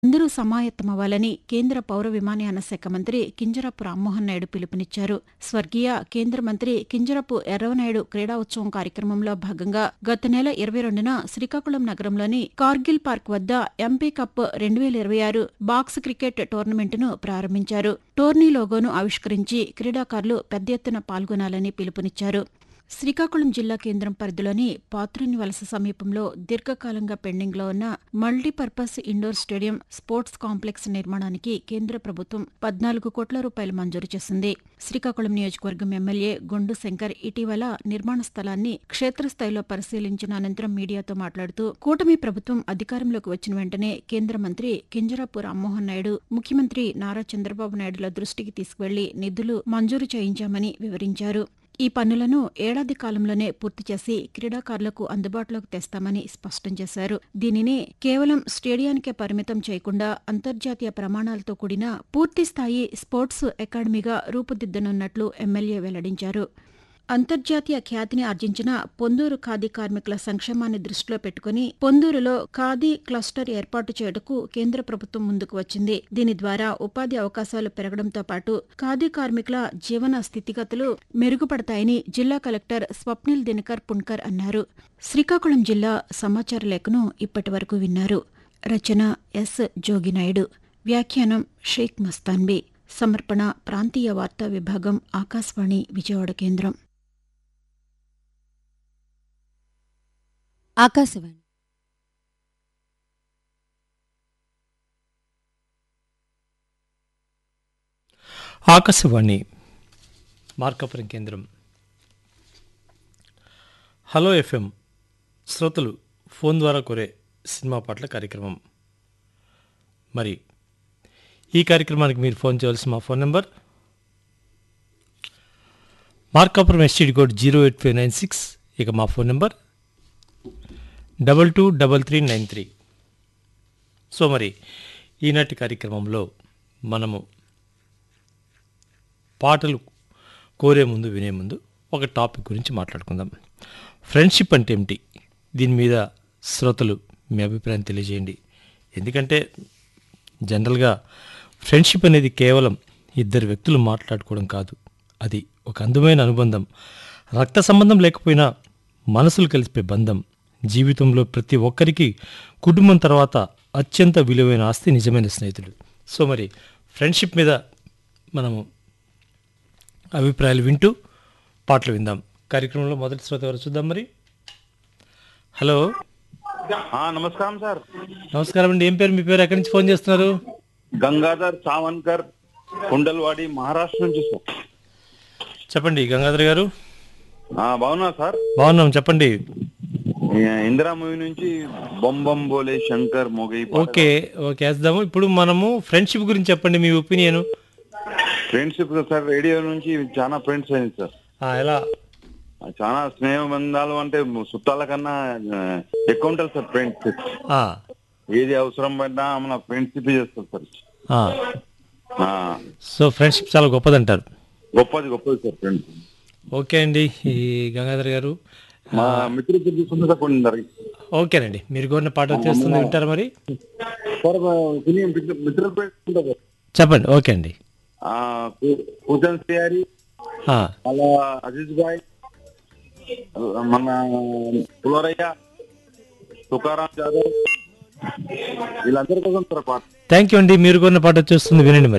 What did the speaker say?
అందరూ సమాయత్తమవ్వాలని కేంద్ర పౌర విమానయాన శాఖ మంత్రి కింజరపు రామ్మోహన్ నాయుడు పిలుపునిచ్చారు స్వర్గీయ కేంద్ర మంత్రి కింజరపు ఎర్రవనాయుడు క్రీడా ఉత్సవం కార్యక్రమంలో భాగంగా గత నెల ఇరవై రెండున శ్రీకాకుళం నగరంలోని కార్గిల్ పార్క్ వద్ద ఎంపీ కప్ రెండు వేల ఇరవై ఆరు బాక్స్ క్రికెట్ టోర్నమెంటును ప్రారంభించారు టోర్నీ లోగోను ఆవిష్కరించి క్రీడాకారులు పెద్ద ఎత్తున పాల్గొనాలని పిలుపునిచ్చారు శ్రీకాకుళం జిల్లా కేంద్రం పరిధిలోని పాత్రుని వలస సమీపంలో దీర్ఘకాలంగా పెండింగ్లో ఉన్న multipurpose indoor stadium sports complex నిర్మాణానికి కేంద్ర ప్రభుత్వం పద్నాలుగు కోట్ల రూపాయలు మంజూరు చేసింది శ్రీకాకుళం నియోజకవర్గం ఎమ్మెల్యే గొండు శంకర్ ఇటీవల నిర్మాణ స్థలాన్ని క్షేత్రస్థాయిలో పరిశీలించిన అనంతరం మీడియాతో మాట్లాడుతూ కూటమి ప్రభుత్వం అధికారంలోకి వచ్చిన వెంటనే కేంద్ర మంత్రి కింజరాపు రామ్మోహన్ నాయుడు ముఖ్యమంత్రి నారా చంద్రబాబు నాయుడుల దృష్టికి తీసుకువెళ్లి నిధులు మంజూరు చేయించామని వివరించారు ఈ పనులను ఏడాది కాలంలోనే పూర్తి చేసి క్రీడాకారులకు అందుబాటులోకి తెస్తామని స్పష్టం చేశారు దీనిని కేవలం స్టేడియానికే పరిమితం చేయకుండా అంతర్జాతీయ ప్రమాణాలతో కూడిన పూర్తిస్థాయి స్పోర్ట్స్ అకాడమీగా రూపుదిద్దనున్నట్లు ఎమ్మెల్యే వెల్లడించారు అంతర్జాతీయ ఖ్యాతిని ఆర్జించిన పొందూరు ఖాదీ కార్మికుల సంక్షేమాన్ని దృష్టిలో పెట్టుకుని పొందూరులో ఖాదీ క్లస్టర్ ఏర్పాటు చేయటకు కేంద్ర ప్రభుత్వం ముందుకు వచ్చింది దీని ద్వారా ఉపాధి అవకాశాలు పెరగడంతో పాటు ఖాదీ కార్మికుల జీవన స్థితిగతులు మెరుగుపడతాయని జిల్లా కలెక్టర్ స్వప్నిల్ దినకర్ పుణ్కర్ అన్నారు శ్రీకాకుళం జిల్లా సమాచార లేఖను ఇప్పటి వరకు విన్నారు రచన ఎస్ జోగినాయుడు వ్యాఖ్యానం షేక్ మస్తాన్బీ సమర్పణ ప్రాంతీయ వార్తా విభాగం ఆకాశవాణి విజయవాడ కేంద్రం ఆకాశవాణి ఆకాశవాణి మార్కాపురం కేంద్రం హలో ఎఫ్ఎం శ్రోతలు ఫోన్ ద్వారా కోరే సినిమా పాటల కార్యక్రమం మరి ఈ కార్యక్రమానికి మీరు ఫోన్ చేయవలసిన మా phone number Markapuram STD code zero eight five nine six ఇక మా phone number double two double three nine three so మరి ఈనాటి కార్యక్రమంలో మనము పాటలు కోరే ముందు వినే ముందు ఒక టాపిక్ గురించి మాట్లాడుకుందాం ఫ్రెండ్షిప్ అంటే ఏమిటి దీని మీద శ్రోతలు మీ అభిప్రాయం తెలియజేయండి ఎందుకంటే జనరల్గా ఫ్రెండ్షిప్ అనేది కేవలం ఇద్దరు వ్యక్తులు మాట్లాడుకోవడం కాదు అది ఒక అందమైన అనుబంధం రక్త సంబంధం లేకపోయినా మనసులు కలిపే బంధం జీవితంలో ప్రతి ఒక్కరికి కుటుంబం తర్వాత అత్యంత విలువైన ఆస్తి నిజమైన స్నేహితుడు సో మరి ఫ్రెండ్షిప్ మీద మనము అభిప్రాయాలు వింటూ పాటలు విందాం కార్యక్రమంలో మొదటి శ్రోత ఎవరు చూద్దాం మరి హలో ఆ, నమస్కారం సార్ నమస్కారం అండి ఏం పేరు మీ పేరు ఎక్కడి నుంచి ఫోన్ చేస్తున్నారు గంగాధర్ సావన్కర్ కుండల్వాడి మహారాష్ట్ర నుంచి సార్ చెప్పండి గంగాధర్ గారు ఆ, బాగున్నా సార్ బాగున్నాం చెప్పండి ఈ ఇందిరా మూవీ నుంచి బొంబం బోలే శంకర్ మొగై ఓకే ఓకే వేద్దాము ఇప్పుడు మనము ఫ్రెండ్షిప్ గురించి చెప్పండి మీ ఒపీనియన్ ఫ్రెండ్షిప్ సార్ రేడియో నుంచి చాలా ఫ్రెండ్స్ అయింది సార్ ఎలా చాలా స్నేహ బంధాలు అంటే చుట్టాల కన్నా ఆ, ఎక్కువ ఉంటారు సార్ ఫ్రెండ్స్ ఆ, ఏది అవసరం పడినా మన ఫ్రెండ్షిప్ చేస్తారు సార్ ఆ. ఆ, సో ఫ్రెండ్షిప్ చాలా గొప్పదంటారు గొప్పది గొప్పది సార్ ఫ్రెండ్స్ ఓకే అండి ఈ గంగాధర్ గారు మా మిత్రులు తీసుకున్న సార్ కొన్ని జరిగి ఓకేనండి మీరు కోరిన పాట వచ్చేస్తుంది వింటారా మరి సార్ కొన్ని మిత్ర- మిత్రుల ఫ్రెండ్స్ ఉంటారు సార్ చెప్పండి ఓకే అండి ఆ, కు- కూచన్ సియారి ఆ, అలా అజీజ్ భాయ్ మన పులరయ్య తుకారాం జాదవ్ వీళ్ళందరి కోసం సార్ పాట థ్యాంక్ యూ అండి మీరు కోరిన పాట వచ్చేస్తుంది వినండి మరి